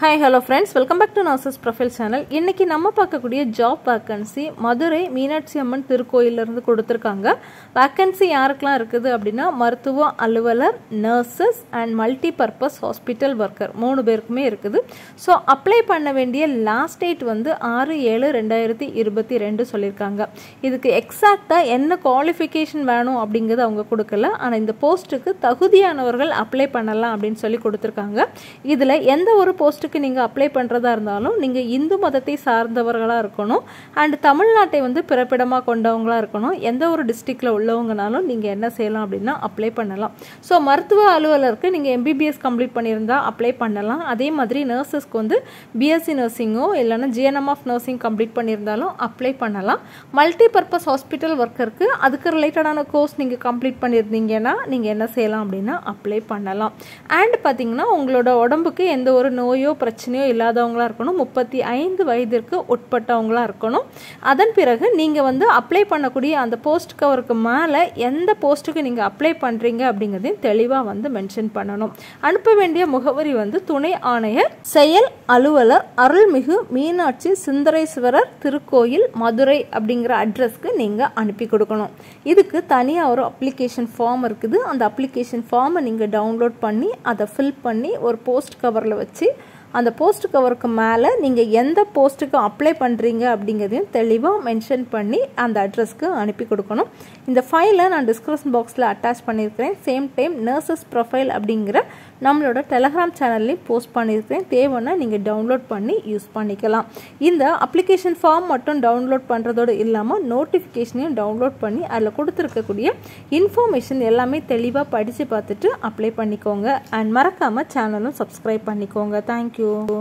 hi hello friends welcome back to nurses profile channel இன்றைக்கி நம்ம பார்க்கக்கூடிய ஜாப் வேக்கன்சி மதுரை மீனாட்சி அம்மன் திருக்கோயிலிருந்து கொடுத்துருக்காங்க வேக்கன்சி யாருக்கெல்லாம் இருக்குது அப்படின்னா மருத்துவ அலுவலர் nurses and multi purpose hospital worker மூணு பேருக்குமே இருக்குது ஸோ அப்ளை பண்ண வேண்டிய லாஸ்ட் டேட் வந்து ஆறு ஏழு ரெண்டாயிரத்தி இருபத்தி ரெண்டு சொல்லியிருக்காங்க இதுக்கு எக்ஸாக்டாக என்ன குவாலிஃபிகேஷன் வேணும் அப்படிங்கிறது அவங்க கொடுக்கல ஆனால் இந்த போஸ்ட்டுக்கு தகுதியானவர்கள் அப்ளை பண்ணலாம் அப்படின்னு சொல்லி கொடுத்துருக்காங்க இதில் எந்த ஒரு போஸ்ட்டுக்கு நீங்கள் அப்ளை பண்ணுறதா இருந்தாலும் நீங்கள் இந்து மதத்தை சார்ந்தவர்களாக இருக்கணும் அண்ட் தமிழ்நாட்டை வந்து பிறப்பிடமாக கொண்டவங்களாக இருக்கணும் எந்த ஒரு டிஸ்ட்ரிக்டில் உள்ளவங்கனாலும் நீங்கள் என்ன செய்யலாம் அப்படின்னா அப்ளை பண்ணலாம் ஸோ மருத்துவ அலுவலருக்கு நீங்கள் எம்பிபிஎஸ் கம்ப்ளீட் பண்ணியிருந்தா அப்ளை பண்ணலாம் அதே மாதிரி நர்சஸ்க்கு வந்து பிஎஸ்சி நர்சிங்கோ இல்லைன்னா ஜிஎன்எம் ஆஃப் நர்சிங் கம்ப்ளீட் பண்ணியிருந்தாலும் அப்ளை பண்ணலாம் மல்டி பர்பஸ் ஹாஸ்பிட்டல் ஒர்க்கருக்கு அதுக்கு ரிலேட்டடான கோர்ஸ் நீங்கள் கம்ப்ளீட் பண்ணியிருந்தீங்கன்னா நீங்கள் என்ன செய்யலாம் அப்படின்னா அப்ளை பண்ணலாம் அண்ட் பார்த்தீங்கன்னா உங்களோட உடம்புக்கு எந்த ஒரு நோயோ பிரச்சனையோ இல்லாதவங்களா இருக்கணும் முப்பத்தி ஐந்து வயதிற்கு உட்பட்டவங்களா இருக்கணும் அதன் பிறகு நீங்கள் வந்து அப்ளை பண்ணக்கூடிய அந்த போஸ்ட் கவருக்கு மேலே எந்த போஸ்ட்டுக்கு நீங்கள் அப்ளை பண்ணுறீங்க அப்படிங்கிறதையும் தெளிவாக வந்து மென்ஷன் பண்ணணும் அனுப்ப வேண்டிய முகவரி வந்து துணை ஆணையர் செயல் அலுவலர் அருள்மிகு மீனாட்சி சுந்தரேஸ்வரர் திருக்கோயில் மதுரை அப்படிங்கிற அட்ரஸ்க்கு நீங்கள் அனுப்பி கொடுக்கணும் இதுக்கு தனியாக ஒரு அப்ளிகேஷன் ஃபார்ம் இருக்குது அந்த அப்ளிகேஷன் ஃபார்மை நீங்கள் டவுன்லோட் பண்ணி அதை ஃபில் பண்ணி ஒரு போஸ்ட் கவரில் வச்சு அந்த போஸ்ட் கவருக்கு மேலே நீங்கள் எந்த போஸ்ட்டுக்கு அப்ளை பண்ணுறீங்க அப்படிங்கிறதையும் தெளிவாக மென்ஷன் பண்ணி அந்த அட்ரஸ்க்கு அனுப்பி கொடுக்கணும் இந்த ஃபைலை நான் டிஸ்கிரிப்ஷன் பாக்ஸில் அட்டாச் பண்ணியிருக்கிறேன் சேம் டைம் நர்சஸ் ப்ரொஃபைல் அப்படிங்கிற நம்மளோட டெலகிராம் சேனல்லையும் போஸ்ட் பண்ணியிருக்கிறேன் தேவைன்னா நீங்கள் டவுன்லோட் பண்ணி யூஸ் பண்ணிக்கலாம் இந்த அப்ளிகேஷன் ஃபார்ம் மட்டும் டவுன்லோட் பண்ணுறதோடு இல்லாமல் நோட்டிஃபிகேஷனையும் டவுன்லோட் பண்ணி அதில் கொடுத்துருக்கக்கூடிய இன்ஃபர்மேஷன் எல்லாமே தெளிவாக படித்து பார்த்துட்டு அப்ளை பண்ணிக்கோங்க அண்ட் மறக்காமல் சேனலும் சப்ஸ்கிரைப் பண்ணிக்கோங்க தேங்க்யூ